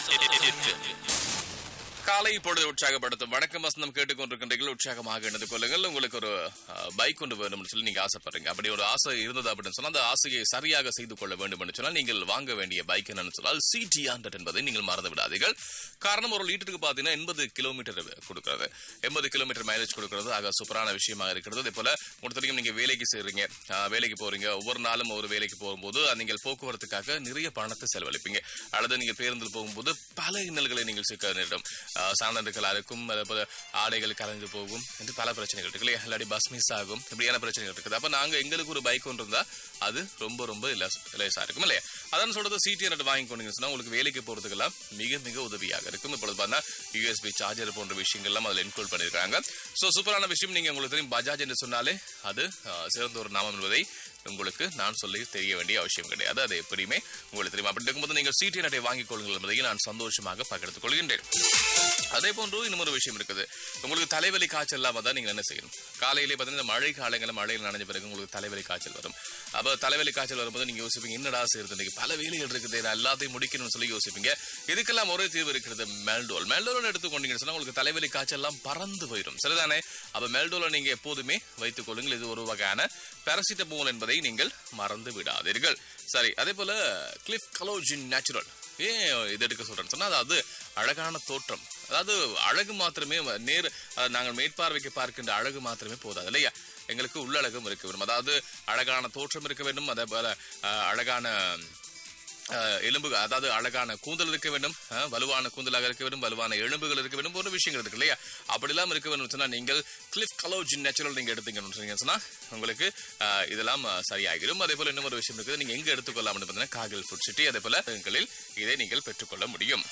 காலை பொழுது உற்சாகப்படுத்தும் வணக்கம் வசந்தம் கேட்டுக்கொண்டிருக்கின்றீர்கள் உற்சாகமாக இணைந்து கொள்ளுங்கள் உங்களுக்கு ஒரு பைக் கொண்டு வேணும்னு சொல்லி நீங்க ஆசைப்படுறீங்க அப்படி ஒரு ஆசை இருந்தது அப்படின்னு சொன்னா அந்த ஆசையை சரியாக செய்து கொள்ள வேண்டும் என்று சொன்னால் நீங்கள் வாங்க வேண்டிய பைக் என்னன்னு சொன்னால் சிடி ஹண்ட்ரட் என்பதை நீங்கள் மறந்து விடாதீர்கள் காரணம் ஒரு லிட்டருக்கு பார்த்தீங்கன்னா எண்பது கிலோமீட்டர் கொடுக்கிறது எண்பது கிலோமீட்டர் மைலேஜ் கொடுக்கிறது ஆக சூப்பரான விஷயமாக இருக்கிறது அதே போல உங்களுக்கு தெரியும் நீங்க வேலைக்கு செய்றீங்க ஆஹ், வேலைக்கு போறீங்க ஒவ்வொரு நாளும் ஒரு வேலைக்கு போகும்போது நீங்கள் போக்குவரத்துக்காக நிறைய பணத்தை செலவழிப்பீங்க அல்லது நீங்கள் பேருந்தில் போகும்போது பல இன்னல்களை நீங்கள் சிக்க நேரிடும் ஆஹ், சாணர்கள் அறுக்கும் அதே போல ஆடைகள் கலைஞ்சு போகும் என்று பல பிரச்சனைகள் இருக்கு இல்லையா இல்லாட்டி பஸ் மிஸ் ஆகும் இப்படியான பிரச்சனைகள் இருக்குது அப்ப நாங்க எங்களுக்கு ஒரு பைக் ஒன்று இருந்தா அது ரொம்ப ரொம்ப இலஸ்- லேசா இருக்கும் இல்லையா அதான் சொல்றது சிடி நட்டு வாங்கி கொண்டீங்கன்னு சொன்னா உங்களுக்கு வேலைக்கு போறதுக்கெல்லாம் மிக மிக உதவியாக இருக்கும் இப்பொழுது பார்த்தா யூஎஸ்பி சார்ஜர் போன்ற விஷயங்கள்லாம் அதில் இன்க்ளூட் பண்ணியிருக்காங்க ஸோ சூப்பரான விஷயம் நீங்க உங்களுக்கு தெரியும் பஜாஜ் என்று சொன்னாலே அது ஆஹ், சிறந்த ஒரு நாமம் என்பதை உங்களுக்கு நான் சொல்லி தெரிய வேண்டிய அவசியம் கிடையாது அது எப்படியுமே உங்களுக்கு தெரியும் அப்படி இருக்கும்போது நீங்கள் சிடி நட்டை வாங்கிக் கொள்ளுங்கள் என்பதை நான் சந்தோஷமாக பகிர்ந்து கொள்கின்றேன் அதே போன்று இன்னும் ஒரு விஷயம் இருக்குது உங்களுக்கு தலைவலி காய்ச்சல் இல்லாம தான் நீங்க என்ன செய்யணும் காலையிலே பார்த்தீங்கன்னா மழை காலங்களில் மழையில் நனைஞ்ச பிறகு உங்களுக்கு தலைவலி காய்ச்சல் வரும் அப்ப தலைவலி காய்ச்சல் வரும்போது நீங்க யோசிப்பீங்க என்னடா செய்யறது இன்னைக்கு பல வேலைகள் இருக்குது நான் எல்லாத்தையும் முடிக்கணும்னு சொல்லி யோசிப்பீங்க இதுக்கெல்லாம் ஒரே தீர்வு இருக்கிறது மெல்டோல் மெல்டோல் எடுத்துக்கொண்டீங்கன்னு சொன்னா உங்களுக்கு தலைவலி காய்ச்சல் எல்லாம் பறந்து போயிடும் சரிதானே அப்ப மெல்டோலை நீங்க எப்போதுமே வைத்துக் கொள்ளுங்கள் இது ஒரு வகையான பாராசிட்டமோல் என்பதை நீங்கள் மறந்து விடாதீர்கள் சரி அதே போல கிளிஃப் கலோஜின் நேச்சுரல் ஏன் இது எடுக்க சொல்றேன்னு சொன்னா அதாவது அழகான தோற்றம் அதாவது அழகு மாத்திரமே வ- நேர் அஹ், நாங்கள் மேற்பார்வைக்கு பார்க்கின்ற அழகு மாத்திரமே போதாது இல்லையா எங்களுக்கு உள்ளழகும் இருக்க வேண்டும் அதாவது அழகான தோற்றம் இருக்க வேண்டும் அதே போல அஹ், அழகான அஹ், எலும்பு அதாவது அழகான கூந்தல் இருக்க வேண்டும் அஹ், வலுவான கூந்தலாக இருக்க வேண்டும் வலுவான எலும்புகள் இருக்க வேண்டும் போன்ற விஷயங்கள் இருக்கு இல்லையா அப்படிலாம் இருக்க வேண்டும் சொன்னா நீங்கள் கிளிஃப் கலோஜின் நேச்சுரல் நீங்க எடுத்தீங்கன்னு சொன்னீங்கன்னு சொன்னா உங்களுக்கு அஹ், இதெல்லாம் அஹ், சரியாகிடும் அதே போல இன்னும் ஒரு விஷயம் இருக்குது நீங்க எங்க எடுத்துக்கொள்ளலாம்னு பார்த்தீங்கன்னா காகில் ஃபுட் சிட்டி அதே போல இடங்களில் இதை நீங்கள் பெற்றுக்கொள்ள முடியும்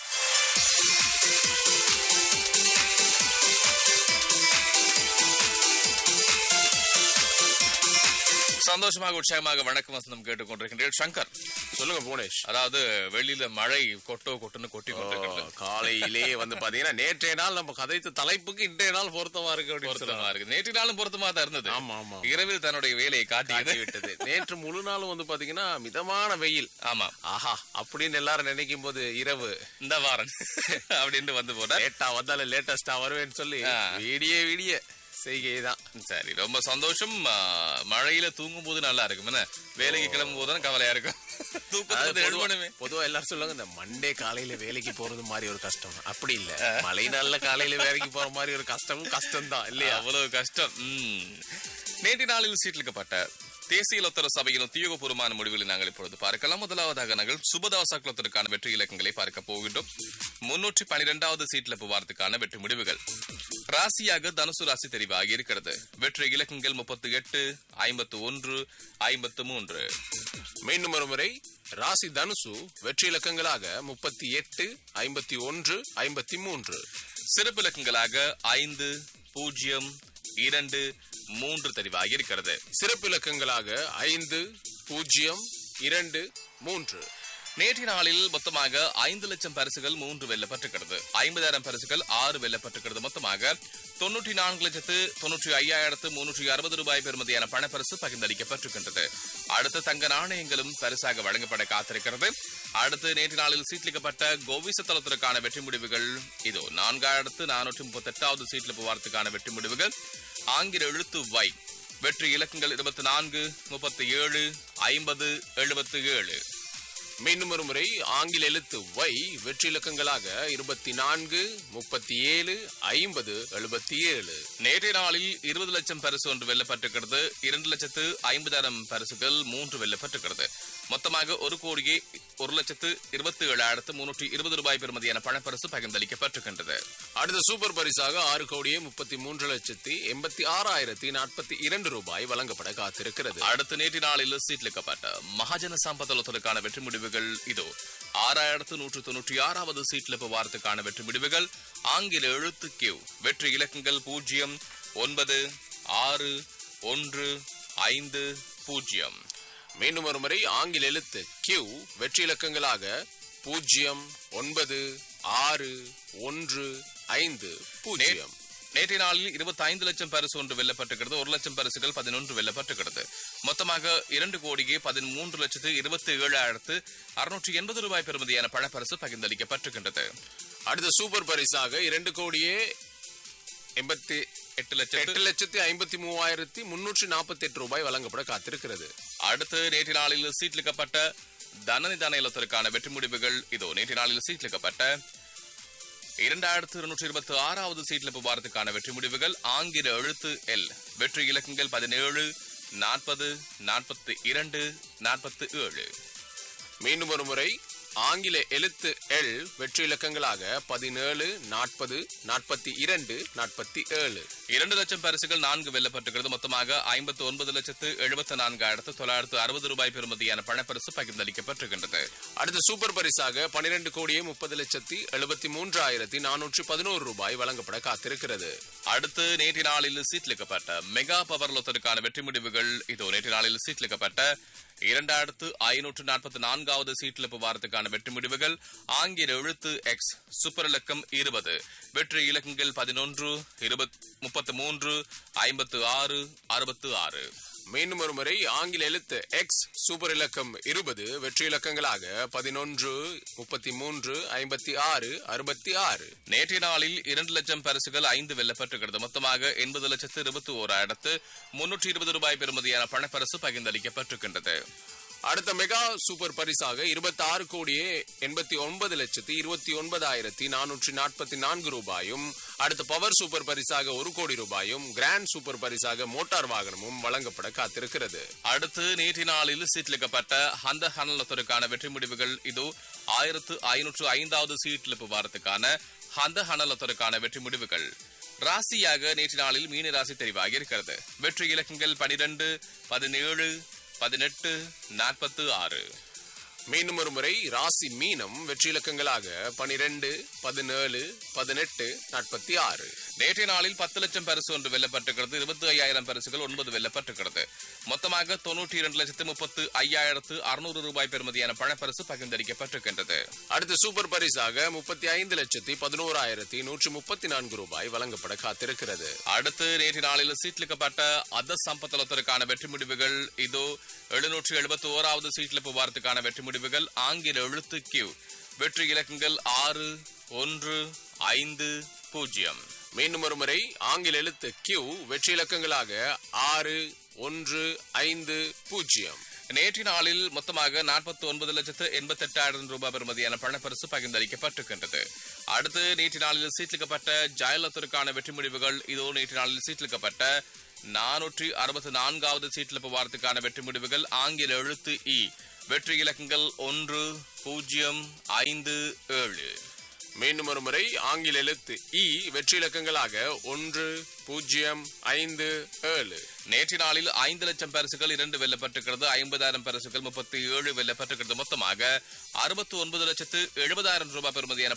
சந்தோஷமாக உற்சாகமாக வணக்கம் வசந்தம் கேட்டுக்கொண்டிருக்கின்றேன் சங்கர் சொல்லுங்க புவனேஷ் அதாவது வெளியில மழை கொட்டோ கொட்டுன்னு கொட்டி கொண்டிருக்கிறது காலையிலே வந்து பாத்தீங்கன்னா நேற்றைய நாள் நம்ம கதைத்த தலைப்புக்கு இன்றைய நாள் பொருத்தமா இருக்கு அப்படின்னு பொருத்தமா சொல்லலாம். இருக்கு நேற்று நாளும் பொருத்தமா தான் இருந்தது ஆமா ஆமா இரவில் தன்னுடைய வேலையை காட்டியது காட்டி விட்டது நேற்று முழு நாளும் வந்து பாத்தீங்கன்னா மிதமான வெயில் ஆமா ஆஹா அப்படின்னு எல்லாரும் நினைக்கும் போது இரவு இந்த வாரம் அப்படின்னு வந்து போட லேட்டா வந்தாலும் லேட்டஸ்டா வருவேன்னு சொல்லி ஆ. விடிய விடிய செய்கை தான் சரி ரொம்ப சந்தோஷம் ஆ, மழையில தூங்கும் போது நல்லா இருக்கும் என்ன வேலைக்கு கிளம்பும் போது தான் கவலையா இருக்கும் தூக்கத்துல எழுமணுமே பொதுவா எல்லாரும் சொல்லுவாங்க இந்த மண்டே காலையில வேலைக்கு போறது மாதிரி ஒரு கஷ்டம் அப்படி இல்ல மழை நாள்ல காலையில வேலைக்கு போற மாதிரி ஒரு கஷ்டமும் கஷ்டம் தான் இல்லையா அவ்வளவு கஷ்டம் ம். நேற்று நாளில் சீட்டிலிக்கப்பட்ட தேசிய லொத்தர சபையின் உத்தியோகபூர்வமான முடிவுகளை நாங்கள் இப்பொழுது பார்க்கலாம் முதலாவதாக நாங்கள் சுபதாசா குலத்திற்கான வெற்றி இலக்கங்களை பார்க்க போகின்றோம் முன்னூற்றி பனிரெண்டாவது சீட்டில் புவாரத்துக்கான வெற்றி முடிவுகள் ராசியாக தனுசு ராசி தெரிவாகி இருக்கிறது வெற்றி இலக்கங்கள் முப்பத்தி எட்டு ஐம்பத்து ஒன்று ஐம்பத்து மூன்று மீண்டும் ஒரு முறை ராசி தனுசு வெற்றி இலக்கங்களாக முப்பத்தி எட்டு ஐம்பத்தி ஒன்று ஐம்பத்தி மூன்று சிறப்பு இலக்கங்களாக ஐந்து பூஜ்ஜியம் இரண்டு மூன்று தெரிவாகி இருக்கிறது சிறப்பு இலக்கங்களாக ஐந்து பூஜ்ஜியம் இரண்டு மூன்று நேற்றைய நாளில் மொத்தமாக ஐந்து லட்சம் பரிசுகள் மூன்று வெல்லப்பட்டிருக்கிறது ஐம்பதாயிரம் பரிசுகள் ஆறு வெல்லப்பட்டிருக்கிறது மொத்தமாக தொன்னூற்றி நான்கு லட்சத்து தொன்னூற்றி ஐயாயிரத்து முன்னூற்றி அறுபது ரூபாய் பெறுமதியான பணப்பரிசு பகிர்ந்தளிக்கப்பட்டிருக்கின்றது அடுத்த தங்க நாணயங்களும் பரிசாக வழங்கப்பட காத்திருக்கிறது அடுத்து நேற்று நாளில் சீட்லிக்கப்பட்ட கோவிச தளத்திற்கான வெற்றி முடிவுகள் இதோ நான்காயிரத்து நானூற்றி முப்பத்தி எட்டாவது சீட்ல போவாரத்துக்கான வெற்றி முடிவுகள் ஆங்கில எழுத்து வை வெற்றி இலக்கங்கள் இருபத்தி நான்கு முப்பத்தி ஏழு ஐம்பது எழுபத்தி ஏழு மீண்டும் ஒரு முறை ஆங்கில எழுத்து வை வெற்றி இலக்கங்களாக இருபத்தி நான்கு முப்பத்தி ஏழு ஐம்பது எழுபத்தி ஏழு நேற்றைய நாளில் இருபது லட்சம் பரிசு ஒன்று வெல்லப்பட்டிருக்கிறது இரண்டு லட்சத்து ஐம்பதாயிரம் பரிசுகள் மூன்று வெல்லப்பட்டிருக்கிறது மொத்தமாக ஒரு கோடியே ஒரு லட்சத்து இருபத்தி ஏழாயிரத்து முன்னூற்றி இருபது ரூபாய் பெறுமதியான பணப்பரிசு பகிர்ந்தளிக்கப்பட்டிருக்கின்றது அடுத்த சூப்பர் பரிசாக ஆறு கோடியே முப்பத்தி மூன்று லட்சத்தி எண்பத்தி ஆறாயிரத்தி நாற்பத்தி இரண்டு ரூபாய் வழங்கப்பட காத்திருக்கிறது அடுத்த நேற்று நாளில் சீட்லிக்கப்பட்ட மகாஜன சம்பதலத்திற்கான வெற்றி முடிவுகள் இதோ ஆறாயிரத்து நூற்று தொன்னூற்றி ஆறாவது சீட்ல வாரத்துக்கான வெற்றி முடிவுகள் ஆங்கில எழுத்து கியூ வெற்றி இலக்கங்கள் பூஜ்ஜியம் ஒன்பது ஆறு ஒன்று ஐந்து பூஜ்ஜியம் மீண்டும் ஒரு முறை ஆங்கில எழுத்து கியூ வெற்றி இலக்கங்களாக பூஜ்ஜியம் ஒன்பது ஆறு ஒன்று ஐந்து பூஜ்ஜியம் நேற்றைய நாளில் இருபத்தி ஐந்து லட்சம் பரிசு ஒன்று வெல்லப்பட்டிருக்கிறது ஒரு லட்சம் பரிசுகள் பதினொன்று வெல்லப்பட்டிருக்கிறது மொத்தமாக இரண்டு கோடியே பதிமூன்று லட்சத்து இருபத்தி ஏழாயிரத்து அறுநூற்றி எண்பது ரூபாய் பெறுமதியான பணப்பரிசு பகிர்ந்தளிக்கப்பட்டிருக்கின்றது அடுத்த சூப்பர் பரிசாக இரண்டு கோடியே எண்பத்தி எட்டு லட்சத்து எட்டு லட்சத்தி ஐம்பத்தி மூவாயிரத்தி முன்னூற்றி நாற்பத்தி எட்டு ரூபாய் வழங்கப்பட காத்திருக்கிறது அடுத்து நேற்று நாளில் சீட்லிக்கப்பட்ட தனநிதான இல்லத்திற்கான வெற்றி முடிவுகள் இதோ நேற்று நாளில் சீட்லிக்கப்பட்ட இரண்டாயிரத்து இருநூற்றி இருபத்தி ஆறாவது சீட்லிப்பு வாரத்துக்கான வெற்றி முடிவுகள் ஆங்கில எழுத்து எல் வெற்றி இலக்கங்கள் பதினேழு நாற்பது நாற்பத்தி இரண்டு நாற்பத்தி ஏழு மீண்டும் ஒரு முறை ஆங்கில எழுத்து எல் வெற்றி இலக்கங்களாக பதினேழு நாற்பது நாற்பத்தி இரண்டு நாற்பத்தி ஏழு இரண்டு லட்சம் பரிசுகள் நான்கு வெல்லப்பட்டிருக்கிறது மொத்தமாக ஐம்பத்து ஒன்பது லட்சத்து எழுபத்தி நான்காயிரத்து தொள்ளாயிரத்து அறுபது ரூபாய் பெறுமதியான பணப்பரிசு பகிர்ந்தளிக்கப்பட்டிருக்கின்றது அடுத்த சூப்பர் பரிசாக பனிரெண்டு கோடியே முப்பது லட்சத்தி எழுபத்தி மூன்றாயிரத்தி நானூற்றி பதினோரு ரூபாய் வழங்கப்பட காத்திருக்கிறது அடுத்து நேற்று நாளில் சீட்லிக்கப்பட்ட மெகா பவர் லொத்தருக்கான வெற்றி முடிவுகள் இதோ நேற்று நாளில் சீட்லிக்கப்பட்ட இரண்டாயிரத்து ஐநூற்று நாற்பத்தி நான்காவது சீட்லிப்பு வாரத்துக்கான வெற்றி முடிவுகள் ஆங்கில எழுத்து எக்ஸ் சூப்பர் இலக்கம் இருபது வெற்றி இலக்கங்கள் பதினொன்று முப்பத்து மூன்று ஐம்பத்து ஆறு அறுபத்து ஆறு மீண்டும் ஒரு முறை ஆங்கில எழுத்து எக்ஸ் சூப்பர் இலக்கம் இருபது வெற்றி இலக்கங்களாக பதினொன்று முப்பத்தி மூன்று ஐம்பத்தி ஆறு அறுபத்தி ஆறு நேற்றைய நாளில் இரண்டு லட்சம் பரிசுகள் ஐந்து வெல்லப்பட்டிருக்கிறது மொத்தமாக எண்பது லட்சத்து இருபத்தி ஓராயிரத்து முன்னூற்றி இருபது ரூபாய் பெறுமதியான பணப்பரிசு பகிர்ந்தளிக்கப்பட்டிருக்கின்றது அடுத்த மெகா சூப்பர் பரிசாக இருபத்தி ஆறு கோடியே எண்பத்தி ஒன்பது லட்சத்தி இருபத்தி ஒன்பதாயிரத்தி நானூற்றி நாற்பத்தி நான்கு ரூபாயும் அடுத்த பவர் சூப்பர் பரிசாக ஒரு கோடி ரூபாயும் கிராண்ட் சூப்பர் பரிசாக மோட்டார் வாகனமும் வழங்கப்பட காத்திருக்கிறது அடுத்து நேற்று நாளில் சீட்லிக்கப்பட்ட அந்த ஹனலத்திற்கான வெற்றி முடிவுகள் இது ஆயிரத்து ஐநூற்று ஐந்தாவது சீட்லிப்பு வாரத்துக்கான அந்த ஹனலத்திற்கான வெற்றி முடிவுகள் ராசியாக நேற்று நாளில் மீன ராசி தெரிவாகி இருக்கிறது வெற்றி இலக்கங்கள் பனிரெண்டு பதினேழு பதினெட்டு நாற்பத்து ஆறு மீண்டும் ஒரு முறை ராசி மீனம் வெற்றி இலக்கங்களாக பனிரெண்டு பதினேழு பதினெட்டு நாற்பத்தி ஆறு நேற்றைய நாளில் பத்து லட்சம் பரிசு ஒன்று வெல்லப்பட்டிருக்கிறது இருபத்தி ஐயாயிரம் பரிசுகள் ஒன்பது வெல்லப்பட்டிருக்கிறது மொத்தமாக தொன்னூற்றி இரண்டு லட்சத்து முப்பத்து ஐயாயிரத்து அறுநூறு ரூபாய் பெறுமதியான பணப்பரிசு பகிர்ந்தளிக்கப்பட்டிருக்கின்றது அடுத்த சூப்பர் பரிசாக முப்பத்தி ஐந்து லட்சத்தி பதினோராயிரத்தி நூற்றி முப்பத்தி நான்கு ரூபாய் வழங்கப்பட காத்திருக்கிறது அடுத்து நேற்று நாளில் சீட்லிக்கப்பட்ட அத சம்பத்தலத்திற்கான வெற்றி முடிவுகள் இதோ எழுநூற்றி எழுபத்தி ஓராவது சீட்லிப்பு வாரத்துக்கான வெற்றி முடிவுகள் ஆங்கில எழுத்து கியூ வெற்றி இலக்கங்கள் ஆறு ஒன்று ஐந்து பூஜ்ஜியம் மீண்டும் ஒரு முறை ஆங்கில எழுத்து கியூ வெற்றி இலக்கங்களாக ஆறு ஒன்று ஐந்து பூஜ்ஜியம் நேற்று நாளில் மொத்தமாக நாற்பத்தி ஒன்பது லட்சத்து எண்பத்தி எட்டாயிரம் ரூபாய் பெறுமதியான பணப்பரிசு பகிர்ந்தளிக்கப்பட்டிருக்கின்றது அடுத்து நேற்று நாளில் சீட்லிக்கப்பட்ட ஜெயலலிதாவுக்கான வெற்றி முடிவுகள் இதோ நேற்று நாளில் சீட்லிக்கப்பட்ட நானூற்றி அறுபத்தி நான்காவது சீட்லிப்பு வாரத்துக்கான வெற்றி முடிவுகள் ஆங்கில எழுத்து இ வெற்றி இலக்கங்கள் ஒன்று பூஜ்ஜியம் ஐந்து ஏழு மீண்டும் ஒரு முறை ஆங்கில எழுத்து இ வெற்றி இலக்கங்களாக ஒன்று பூஜ்ஜியம் ஐந்து ஏழு நேற்று நாளில் ஐந்து லட்சம் பரிசுகள் இரண்டு வெல்லப்பட்டிருக்கிறது ஐம்பதாயிரம் பரிசுகள் முப்பத்தி ஏழு வெல்லப்பட்டிருக்கிறது மொத்தமாக அறுபத்தி ஒன்பது லட்சத்து எழுபதாயிரம் ரூபாய் பெறுமதியான